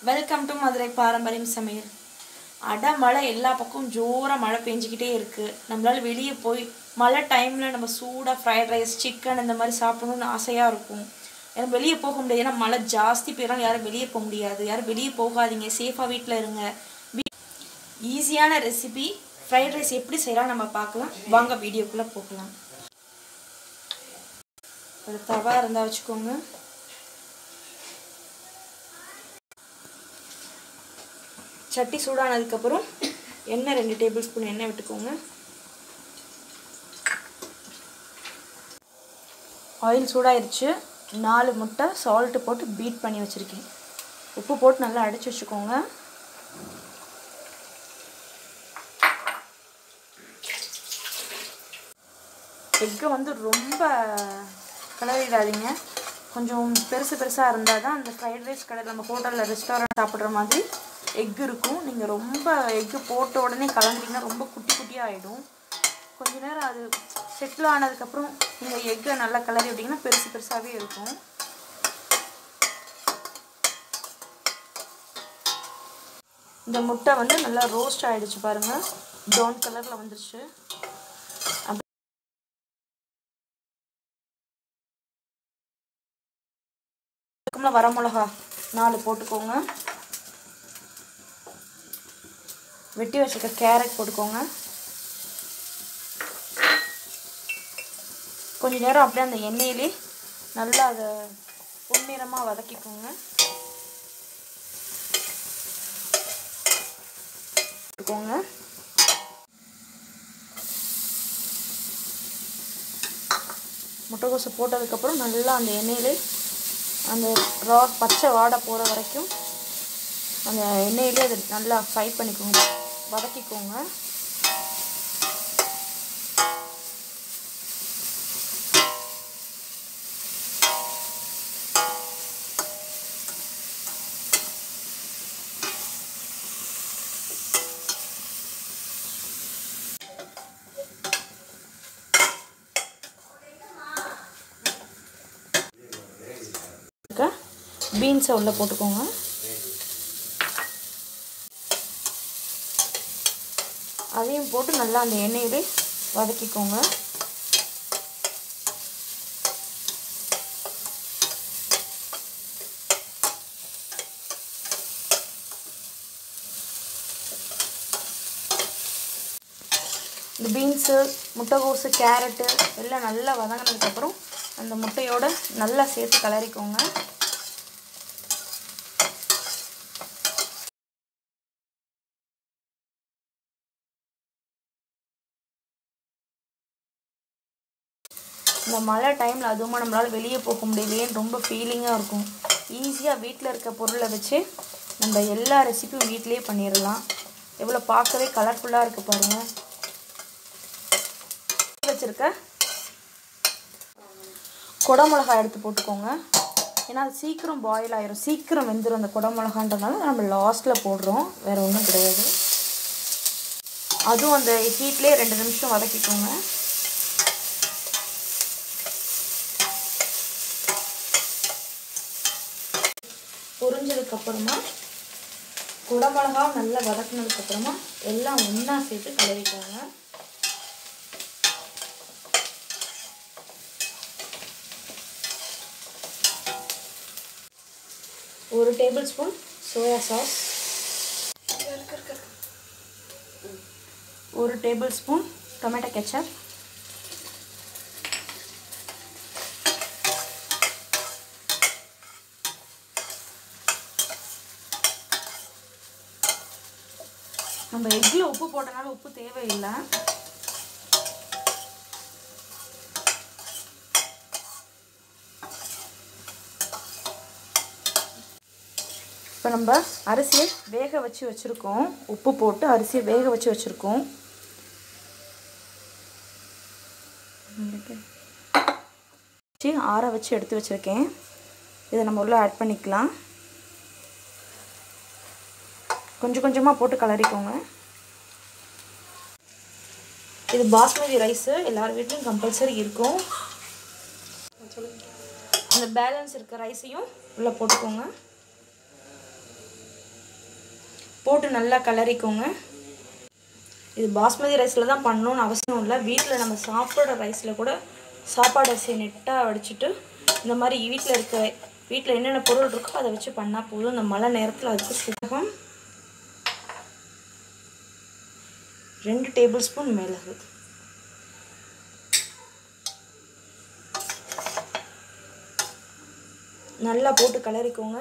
welcome to Madurai பாரம்பரியம் சமையல் அட மழை எல்லா பக்கமும் ஜோராக மழை பெஞ்சிக்கிட்டே இருக்குது நம்மளால வெளியே போய் மழை டைமில் நம்ம சூடாக ஃப்ரைட் ரைஸ் சிக்கன் இந்த மாதிரி சாப்பிடணும்னு ஆசையாக இருக்கும் ஏன்னா வெளியே போக முடியாது ஏன்னா மழை ஜாஸ்தி பெய்யறனால யாரும் வெளியே போக முடியாது யாரும் வெளியே போகாதீங்க சேஃபாக வீட்டில் இருங்க ஈஸியான ரெசிபி ஃப்ரைட் ரைஸ் எப்படி செய்யலாம் நம்ம பார்க்கலாம் வாங்க வீடியோக்குள்ளே போகலாம் ஒரு தவா இருந்தால் வச்சுக்கோங்க சட்டி சூடானதுக்கப்புறம் எண்ணெய் ரெண்டு டேபிள் ஸ்பூன் எண்ணெய் விட்டுக்கோங்க ஆயில் சூடாயிருச்சு நாலு முட்டை சால்ட்டு போட்டு பீட் பண்ணி வச்சுருக்கேன் உப்பு போட்டு நல்லா அடித்து வச்சுக்கோங்க எக்கை வந்து ரொம்ப கிளறிடாதீங்க கொஞ்சம் பெருசு பெருசாக இருந்தால் தான் அந்த ஃப்ரைட் ரைஸ் கடை நம்ம ஹோட்டலில் ரெஸ்டாரண்ட் சாப்பிட்ற மாதிரி எக் இருக்கும் நீங்கள் ரொம்ப எக்கு போட்ட உடனே கலந்துட்டிங்கன்னா ரொம்ப குட்டி குட்டியாக ஆகிடும் கொஞ்ச நேரம் அது செட்டில் ஆனதுக்கப்புறம் நீங்கள் எக்கை நல்லா கிளறி விட்டிங்கன்னா பெருசு பெருசாகவே இருக்கும் இந்த முட்டை வந்து நல்லா ரோஸ்ட் ஆகிடுச்சு பாருங்கள் ப்ரௌன் கலரில் வந்துருச்சு அதுக்குள்ள வர மிளகா நாலு போட்டுக்கோங்க வெட்டி வச்சுருக்க கேரட் போட்டுக்கோங்க கொஞ்ச நேரம் அப்படியே அந்த எண்ணெயிலே நல்லா அதை பொன்னிறமாக வதக்கிக்கோங்க போட்டுக்கோங்க முட்டைக்கோசை போட்டதுக்கப்புறம் நல்லா அந்த எண்ணெயிலே அந்த ரா பச்சை வாடை போகிற வரைக்கும் அந்த எண்ணெயிலே அது நல்லா ஃப்ரை பண்ணிக்கோங்க வதக்கிக்கோங்க பீன்ஸை உள்ளே போட்டுக்கோங்க அதையும் போட்டு நல்லா அந்த எண்ணெயிலே வதக்கிக்கோங்க இந்த பீன்ஸு முட்டைகோஸு கேரட்டு எல்லாம் நல்லா வதங்கினதுக்கப்புறம் அந்த முட்டையோட நல்லா சேர்த்து கிளறிக்கோங்க இந்த மழை டைமில் அதுவுமா நம்மளால் வெளியே போக முடியலையேன்னு ரொம்ப ஃபீலிங்காக இருக்கும் ஈஸியாக வீட்டில் இருக்க பொருளை வச்சு நம்ம எல்லா ரெசிபியும் வீட்டிலேயே பண்ணிடலாம் எவ்வளோ பார்க்கவே கலர்ஃபுல்லாக இருக்குது பாருங்கள் வச்சுருக்க குடமிளகா எடுத்து போட்டுக்கோங்க ஏன்னா அது சீக்கிரம் பாயில் ஆயிரும் சீக்கிரம் வெந்துடும் அந்த குடமிளகான்றதுனால நம்ம லாஸ்ட்டில் போடுறோம் வேறு ஒன்றும் கிடையாது அதுவும் அந்த ஹீட்லேயே ரெண்டு நிமிஷம் வதக்கிக்கோங்க பொரிஞ்சதுக்கப்புறமா குடமிளகா நல்லா வதக்குனதுக்கப்புறமா எல்லாம் ஒன்றா சேர்த்து கலரிக்கோங்க ஒரு டேபிள் ஸ்பூன் சோயா சாஸ் ஒரு டேபிள் ஸ்பூன் டொமேட்டோ கெச்சப் நம்ம எக்கில் உப்பு போட்டனால உப்பு தேவையில்லை இப்போ நம்ம அரிசியை வேக வச்சு வச்சுருக்கோம் உப்பு போட்டு அரிசியை வேக வச்சு வச்சுருக்கோம் வச்சு ஆற வச்சு எடுத்து வச்சுருக்கேன் இதை நம்ம உள்ளே ஆட் பண்ணிக்கலாம் கொஞ்சம் கொஞ்சமாக போட்டு கலரிக்கோங்க இது பாஸ்மதி ரைஸு எல்லார் வீட்லேயும் கம்பல்சரி இருக்கும் அந்த பேலன்ஸ் இருக்க ரைஸையும் உள்ளே போட்டுக்கோங்க போட்டு நல்லா கலரிக்கோங்க இது பாஸ்மதி ரைஸில் தான் பண்ணணும்னு அவசியம் இல்லை வீட்டில் நம்ம சாப்பிட்ற ரைஸில் கூட சாப்பாடு அரிசியை நெட்டாக வடிச்சிட்டு இந்த மாதிரி வீட்டில் இருக்க வீட்டில் என்னென்ன பொருள் இருக்கோ அதை வச்சு பண்ணால் போதும் இந்த மழை நேரத்தில் அதுக்கு சுகம் ரெண்டு டேபிள் ஸ்பூன் மிளகு நல்லா போட்டு கலரிக்கோங்க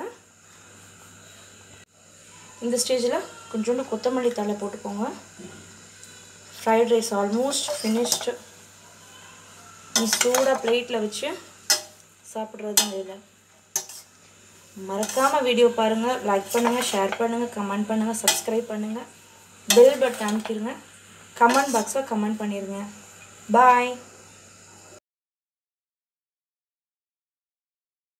இந்த ஸ்டேஜில் கொஞ்சோண்டு கொத்தமல்லி தழை போட்டுக்கோங்க ஃப்ரைட் ரைஸ் ஆல்மோஸ்ட் ஃபினிஷ்டு நீ சூடாக பிளேட்டில் வச்சு சாப்பிட்றது தான் இதில் மறக்காமல் வீடியோ பாருங்கள் லைக் பண்ணுங்கள் ஷேர் பண்ணுங்கள் கமெண்ட் பண்ணுங்கள் சப்ஸ்கிரைப் பண்ணுங்கள் பெல் பட்டன் அமைக்கிருங்க கமெண்ட் பாக்ஸில் கமெண்ட் பண்ணிடுங்க பாய்